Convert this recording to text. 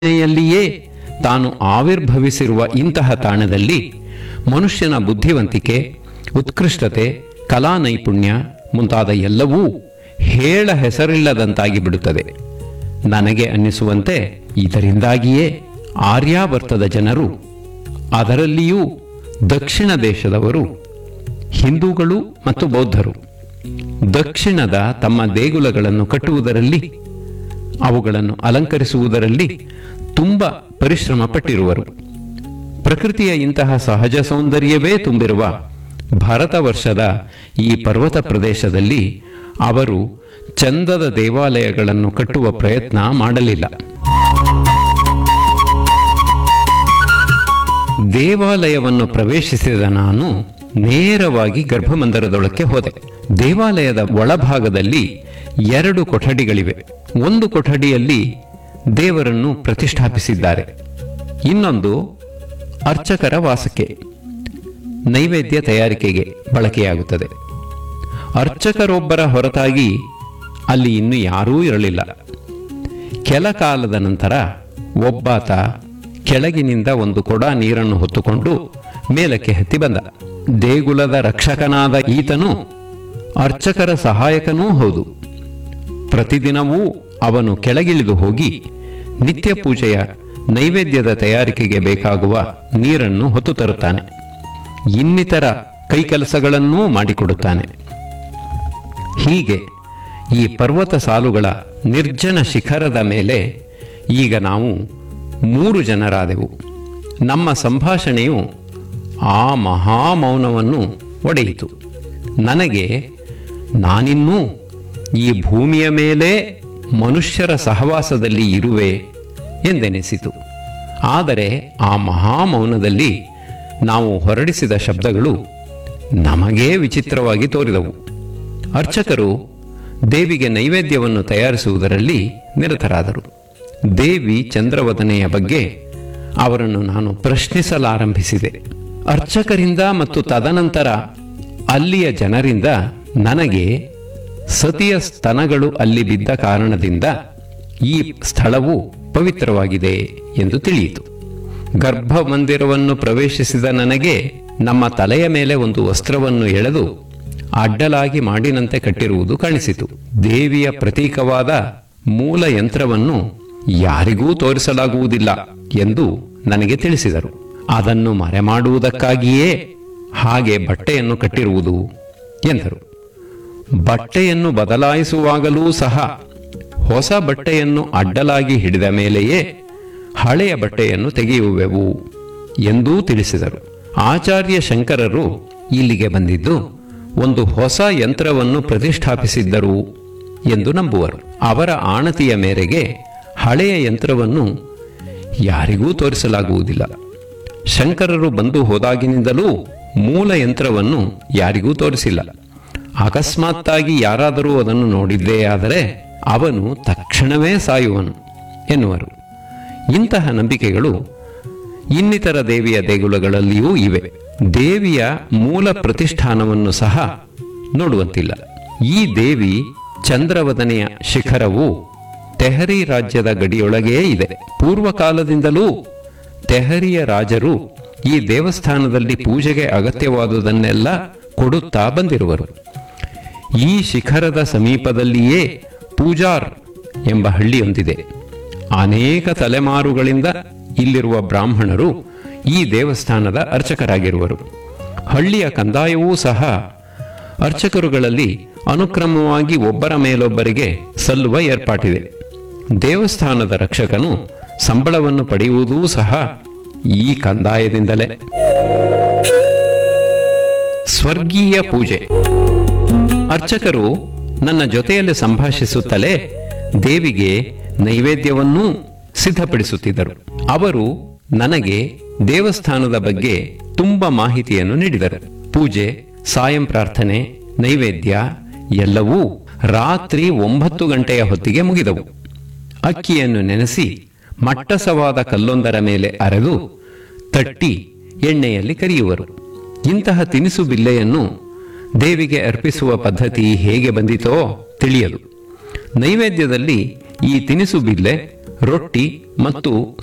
ನೆಲೆಯಲ್ಲಿಯೇ ತಾನು ಆವಿರ್ಭವಿಸಿರುವ ಇಂತಹ ತಾಣದಲ್ಲಿ ಮನುಷ್ಯನ ಬುದ್ಧಿವಂತಿಕೆ ಉತ್ಕೃಷ್ಟತೆ ಕಲಾ ನೈಪುಣ್ಯ ಮುಂತಾದ ಎಲ್ಲವೂ ಹೇಳ ಹೆಸರಿಲ್ಲದಂತಾಗಿ ಬಿಡುತ್ತದೆ ನನಗೆ ಅನ್ನಿಸುವಂತೆ ಇದರಿಂದಾಗಿಯೇ ಆರ್ಯಾವರ್ತದ ಜನರು ಅದರಲ್ಲಿಯೂ ದಕ್ಷಿಣ ದೇಶದವರು ಹಿಂದೂಗಳು ಮತ್ತು ಬೌದ್ಧರು ದಕ್ಷಿಣದ ತಮ್ಮ ದೇಗುಲಗಳನ್ನು ಕಟ್ಟುವುದರಲ್ಲಿ ಅವುಗಳನ್ನು ಅಲಂಕರಿಸುವುದರಲ್ಲಿ ತುಂಬ ಪರಿಶ್ರಮ ಪಟ್ಟಿರುವರು ಪ್ರಕೃತಿಯ ಇಂತಹ ಸಹಜ ಸೌಂದರ್ಯವೇ ತುಂಬಿರುವ ಭಾರತ ವರ್ಷದ ಈ ಪರ್ವತ ಪ್ರದೇಶದಲ್ಲಿ ಅವರು ಚಂದದ ದೇವಾಲಯಗಳನ್ನು ಕಟ್ಟುವ ಪ್ರಯತ್ನ ಮಾಡಲಿಲ್ಲ ದೇವಾಲಯವನ್ನು ಪ್ರವೇಶಿಸಿದ ನಾನು ನೇರವಾಗಿ ಗರ್ಭಮಂದಿರದೊಳಕ್ಕೆ ಹೋದೆ ದೇವಾಲಯದ ಒಳಭಾಗದಲ್ಲಿ ಎರಡು ಕೊಠಡಿಗಳಿವೆ ಒಂದು ಕೊಠಡಿಯಲ್ಲಿ ದೇವರನ್ನು ಪ್ರತಿಷ್ಠಾಪಿಸಿದ್ದಾರೆ ಇನ್ನೊಂದು ಅರ್ಚಕರ ವಾಸಕ್ಕೆ ನೈವೇದ್ಯ ತಯಾರಿಕೆಗೆ ಬಳಕೆಯಾಗುತ್ತದೆ ಅರ್ಚಕರೊಬ್ಬರ ಹೊರತಾಗಿ ಅಲ್ಲಿ ಇನ್ನು ಯಾರೂ ಇರಲಿಲ್ಲ ಕೆಲ ಕಾಲದ ನಂತರ ಒಬ್ಬಾತ ಕೆಳಗಿನಿಂದ ಒಂದು ಕೊಡ ನೀರನ್ನು ಹೊತ್ತುಕೊಂಡು ಮೇಲಕ್ಕೆ ಹತ್ತಿ ಬಂದ ದೇಗುಲದ ರಕ್ಷಕನಾದ ಈತನು ಅರ್ಚಕರ ಸಹಾಯಕನೂ ಹೌದು ಪ್ರತಿದಿನವೂ ಅವನು ಕೆಳಗಿಳಿದು ಹೋಗಿ ನಿತ್ಯ ಪೂಜೆಯ ನೈವೇದ್ಯದ ತಯಾರಿಕೆಗೆ ಬೇಕಾಗುವ ನೀರನ್ನು ಹೊತ್ತು ತರುತ್ತಾನೆ ಇನ್ನಿತರ ಕೈಕೆಲಸಗಳನ್ನೂ ಮಾಡಿಕೊಡುತ್ತಾನೆ ಹೀಗೆ ಈ ಪರ್ವತ ಸಾಲುಗಳ ನಿರ್ಜನ ಶಿಖರದ ಮೇಲೆ ಈಗ ನಾವು ಮೂರು ಜನರಾದೆವು ನಮ್ಮ ಸಂಭಾಷಣೆಯು ಆ ಮಹಾಮೌನವನ್ನು ಒಡೆಯಿತು ನನಗೆ ನಾನಿನ್ನೂ ಈ ಭೂಮಿಯ ಮೇಲೆ ಮನುಷ್ಯರ ಸಹವಾಸದಲ್ಲಿ ಇರುವೆ ಎಂದೆನಿಸಿತು ಆದರೆ ಆ ಮಹಾಮೌನದಲ್ಲಿ ನಾವು ಹೊರಡಿಸಿದ ಶಬ್ದಗಳು ನಮಗೇ ವಿಚಿತ್ರವಾಗಿ ತೋರಿದವು ಅರ್ಚಕರು ದೇವಿಗೆ ನೈವೇದ್ಯವನ್ನು ತಯಾರಿಸುವುದರಲ್ಲಿ ನಿರತರಾದರು ದೇವಿ ಚಂದ್ರವದನೆಯ ಬಗ್ಗೆ ಅವರನ್ನು ನಾನು ಪ್ರಶ್ನಿಸಲಾರಂಭಿಸಿದೆ ಅರ್ಚಕರಿಂದ ಮತ್ತು ತದನಂತರ ಅಲ್ಲಿಯ ಜನರಿಂದ ನನಗೆ ಸತಿಯ ಸ್ತನಗಳು ಅಲ್ಲಿ ಬಿದ್ದ ಕಾರಣದಿಂದ ಈ ಸ್ಥಳವು ಪವಿತ್ರವಾಗಿದೆ ಎಂದು ತಿಳಿಯಿತು ಗರ್ಭಮಂದಿರವನ್ನು ಪ್ರವೇಶಿಸಿದ ನನಗೆ ನಮ್ಮ ತಲೆಯ ಮೇಲೆ ಒಂದು ವಸ್ತ್ರವನ್ನು ಎಳೆದು ಅಡ್ಡಲಾಗಿ ಮಾಡಿನಂತೆ ಕಟ್ಟಿರುವುದು ಕಾಣಿಸಿತು ದೇವಿಯ ಪ್ರತೀಕವಾದ ಮೂಲ ಯಂತ್ರವನ್ನು ಯಾರಿಗೂ ತೋರಿಸಲಾಗುವುದಿಲ್ಲ ಎಂದು ನನಗೆ ತಿಳಿಸಿದರು ಅದನ್ನು ಮರೆಮಾಡುವುದಕ್ಕಾಗಿಯೇ ಹಾಗೆ ಬಟ್ಟೆಯನ್ನು ಕಟ್ಟಿರುವುದು ಎಂದರು ಬಟ್ಟೆಯನ್ನು ಬದಲಾಯಿಸುವಾಗಲೂ ಸಹ ಹೊಸ ಬಟ್ಟೆಯನ್ನು ಅಡ್ಡಲಾಗಿ ಹಿಡಿದ ಮೇಲೆಯೇ ಹಳೆಯ ಬಟ್ಟೆಯನ್ನು ತೆಗೆಯುವೆವು ಎಂದೂ ತಿಳಿಸಿದರು ಆಚಾರ್ಯ ಶಂಕರರು ಇಲ್ಲಿಗೆ ಬಂದಿದ್ದು ಒಂದು ಹೊಸ ಯಂತ್ರವನ್ನು ಪ್ರತಿಷ್ಠಾಪಿಸಿದ್ದರು ಎಂದು ನಂಬುವರು ಅವರ ಆಣತಿಯ ಮೇರೆಗೆ ಹಳೆಯ ಯಂತ್ರವನ್ನು ಯಾರಿಗೂ ತೋರಿಸಲಾಗುವುದಿಲ್ಲ ಶಂಕರರು ಬಂದು ಹೋದಾಗಿನಿಂದಲೂ ಮೂಲ ಯಂತ್ರವನ್ನು ಯಾರಿಗೂ ತೋರಿಸಿಲ್ಲ ಅಕಸ್ಮಾತ್ತಾಗಿ ಯಾರಾದರೂ ಅದನ್ನು ನೋಡಿದ್ದೇ ಆದರೆ ಅವನು ತಕ್ಷಣವೇ ಸಾಯುವನು ಎನ್ನುವರು ಇಂತಹ ನಂಬಿಕೆಗಳು ಇನ್ನಿತರ ದೇವಿಯ ದೇಗುಲಗಳಲ್ಲಿಯೂ ಇವೆ ದೇವಿಯ ಮೂಲ ಪ್ರತಿಷ್ಠಾನವನ್ನು ಸಹ ನೋಡುವಂತಿಲ್ಲ ಈ ದೇವಿ ಚಂದ್ರವದನೆಯ ಶಿಖರವು ತೆಹರಿ ರಾಜ್ಯದ ಗಡಿಯೊಳಗೇ ಇದೆ ಪೂರ್ವಕಾಲದಿಂದಲೂ ತೆಹರಿಯ ರಾಜರು ಈ ದೇವಸ್ಥಾನದಲ್ಲಿ ಪೂಜೆಗೆ ಅಗತ್ಯವಾದುದನ್ನೆಲ್ಲ ಕೊಡುತ್ತಾ ಬಂದಿರುವರು ಈ ಶಿಖರದ ಸಮೀಪದಲ್ಲಿಯೇ ಪೂಜಾರ್ ಎಂಬ ಹಳ್ಳಿಯೊಂದಿದೆ ಅನೇಕ ತಲೆಮಾರುಗಳಿಂದ ಇಲ್ಲಿರುವ ಬ್ರಾಹ್ಮಣರು ಈ ದೇವಸ್ಥಾನದ ಅರ್ಚಕರಾಗಿರುವರು ಹಳ್ಳಿಯ ಕಂದಾಯವೂ ಸಹ ಅರ್ಚಕರುಗಳಲ್ಲಿ ಅನುಕ್ರಮವಾಗಿ ಒಬ್ಬರ ಮೇಲೊಬ್ಬರಿಗೆ ಸಲ್ಲುವ ಏರ್ಪಾಟಿದೆ ದೇವಸ್ಥಾನದ ರಕ್ಷಕನು ಸಂಬಳವನ್ನು ಪಡೆಯುವುದೂ ಸಹ ಈ ಕಂದಾಯದಿಂದಲೇ ಸ್ವರ್ಗೀಯ ಪೂಜೆ ಅರ್ಚಕರು ನನ್ನ ಜೊತೆಯಲ್ಲಿ ಸಂಭಾಷಿಸುತ್ತಲೇ ದೇವಿಗೆ ನೈವೇದ್ಯವನ್ನೂ ಸಿದ್ಧಪಡಿಸುತ್ತಿದ್ದರು ಅವರು ನನಗೆ ದೇವಸ್ಥಾನದ ಬಗ್ಗೆ ತುಂಬ ಮಾಹಿತಿಯನ್ನು ನೀಡಿದರು ಪೂಜೆ ಸಾಯಂ ಪ್ರಾರ್ಥನೆ ನೈವೇದ್ಯ ಎಲ್ಲವೂ ರಾತ್ರಿ ಒಂಬತ್ತು ಗಂಟೆಯ ಹೊತ್ತಿಗೆ ಮುಗಿದವು ಅಕ್ಕಿಯನ್ನು ನೆನೆಸಿ ಮಟ್ಟಸವಾದ ಕಲ್ಲೊಂದರ ಮೇಲೆ ಅರೆದು ತಟ್ಟಿ ಎಣ್ಣೆಯಲ್ಲಿ ಕರಿಯುವರು ಇಂತಹ ತಿನಿಸು ಬಿಲ್ಲೆಯನ್ನು ದೇವಿಗೆ ಅರ್ಪಿಸುವ ಪದ್ಧತಿ ಹೇಗೆ ಬಂದಿತೋ ತಿಳಿಯದು ನೈವೇದ್ಯದಲ್ಲಿ ಈ ತಿನಿಸು ಬಿಲ್ಲೆ ರೊಟ್ಟಿ ಮತ್ತು